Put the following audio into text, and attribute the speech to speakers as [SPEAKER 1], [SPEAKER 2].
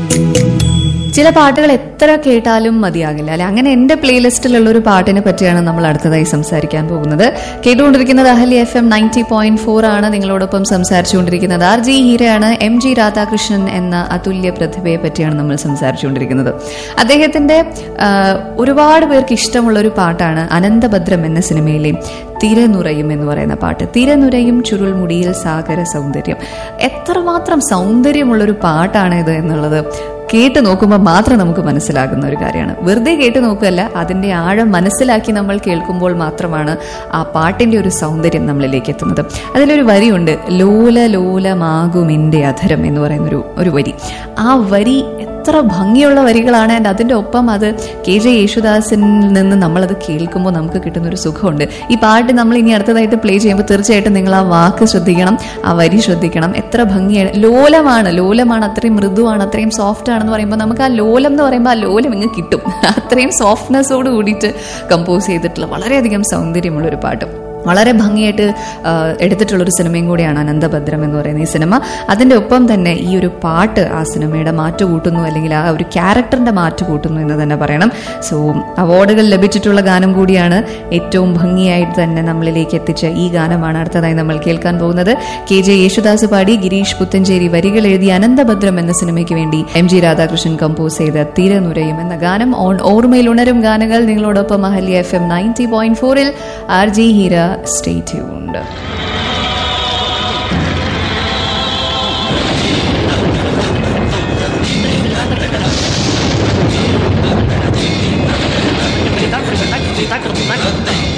[SPEAKER 1] ചില പാട്ടുകൾ എത്ര കേട്ടാലും മതിയാകില്ല അല്ലെ അങ്ങനെ എന്റെ പ്ലേലിസ്റ്റിലുള്ള ഒരു പാട്ടിനെ പറ്റിയാണ് നമ്മൾ അടുത്തതായി സംസാരിക്കാൻ പോകുന്നത് കേട്ടുകൊണ്ടിരിക്കുന്നത് Ahalya F M ninety point four ആണ് നിങ്ങളോടൊപ്പം സംസാരിച്ചുകൊണ്ടിരിക്കുന്നത് ആർ ജി ഹീരയാണ് എം ജി രാധാകൃഷ്ണൻ എന്ന അതുല്യ പ്രതിഭയെ പറ്റിയാണ് നമ്മൾ സംസാരിച്ചുകൊണ്ടിരിക്കുന്നത് അദ്ദേഹത്തിന്റെ ആ, ഒരുപാട് പേർക്ക് ഇഷ്ടമുള്ള ഒരു പാട്ടാണ് അനന്തഭദ്രം എന്ന സിനിമയിലെ തിരനുറയും എന്ന് പറയുന്ന പാട്ട് തിരനുരയും ചുരുൾമുടിയിൽ സാഗര സൗന്ദര്യം എത്രമാത്രം സൗന്ദര്യമുള്ള ഒരു പാട്ടാണ് ഇത് എന്നുള്ളത് കേട്ട് നോക്കുമ്പോൾ മാത്രം നമുക്ക് മനസ്സിലാകുന്ന ഒരു കാര്യമാണ് വെറുതെ കേട്ട് നോക്കുകയല്ല അതിന്റെ ആഴം മനസ്സിലാക്കി നമ്മൾ കേൾക്കുമ്പോൾ മാത്രമാണ് ആ പാട്ടിന്റെ ഒരു സൗന്ദര്യം നമ്മളിലേക്ക് എത്തുന്നത് അതിലൊരു വരിയുണ്ട് ലോല ലോലമാകും എൻ്റെ അധരം എന്ന് പറയുന്നൊരു ഒരു വരി ആ വരി എത്ര ഭംഗിയുള്ള വരികളാണ് ആൻഡ് അതിന്റെ ഒപ്പം അത് കെ ജെ യേശുദാസിൽ നിന്ന് നമ്മളത് കേൾക്കുമ്പോൾ നമുക്ക് കിട്ടുന്ന ഒരു സുഖമുണ്ട് ഈ പാട്ട് നമ്മൾ ഇനി അടുത്തതായിട്ട് പ്ലേ ചെയ്യുമ്പോൾ തീർച്ചയായിട്ടും നിങ്ങൾ ആ വാക്ക് ശ്രദ്ധിക്കണം ആ വരി ശ്രദ്ധിക്കണം എത്ര ഭംഗിയാണ് ലോലമാണ് ലോലമാണ് അത്രയും മൃദുവാണ് അത്രയും സോഫ്റ്റ് ആണെന്ന് പറയുമ്പോൾ നമുക്ക് ആ ലോലം എന്ന് പറയുമ്പോൾ ആ ലോലം ഇങ്ങ് കിട്ടും അത്രയും സോഫ്റ്റ്നെസ്സോട് കൂടിയിട്ട് കമ്പോസ് ചെയ്തിട്ടുള്ള വളരെയധികം സൗന്ദര്യമുള്ള ഒരു പാട്ട് വളരെ ഭംഗിയായിട്ട് ആ, എടുത്തിട്ടുള്ള ഒരു സിനിമയും കൂടിയാണ് അനന്തഭദ്രം എന്ന് പറയുന്ന ഈ സിനിമ അതിന്റെ ഒപ്പം തന്നെ ഈ ഒരു പാട്ട് ആ സിനിമയുടെ മാറ്റ് കൂട്ടുന്നു അല്ലെങ്കിൽ ആ ഒരു ക്യാരക്ടറിന്റെ മാറ്റ് കൂട്ടുന്നു എന്ന് തന്നെ പറയണം സോ അവാർഡുകൾ ലഭിച്ചിട്ടുള്ള ഗാനം കൂടിയാണ് ഏറ്റവും ഭംഗിയായിട്ട് തന്നെ നമ്മളിലേക്ക് എത്തിച്ച ഈ ഗാനമാണ് അടുത്തതായി നമ്മൾ കേൾക്കാൻ പോകുന്നത് കെ ജെ യേശുദാസ് പാടി ഗിരീഷ് പുത്തഞ്ചേരി വരികൾ എഴുതി അനന്തഭദ്രം എന്ന സിനിമയ്ക്ക് വേണ്ടി എം ജി രാധാകൃഷ്ണൻ കമ്പോസ് ചെയ്ത തിരനുരയും എന്ന ഗാനം ഓൺ ഓർമ്മയിൽ ഉണരും ഗാനങ്ങൾ നിങ്ങളോടൊപ്പം Ahalya F M ninety point ഫോറിൽ R G Heera stay tuned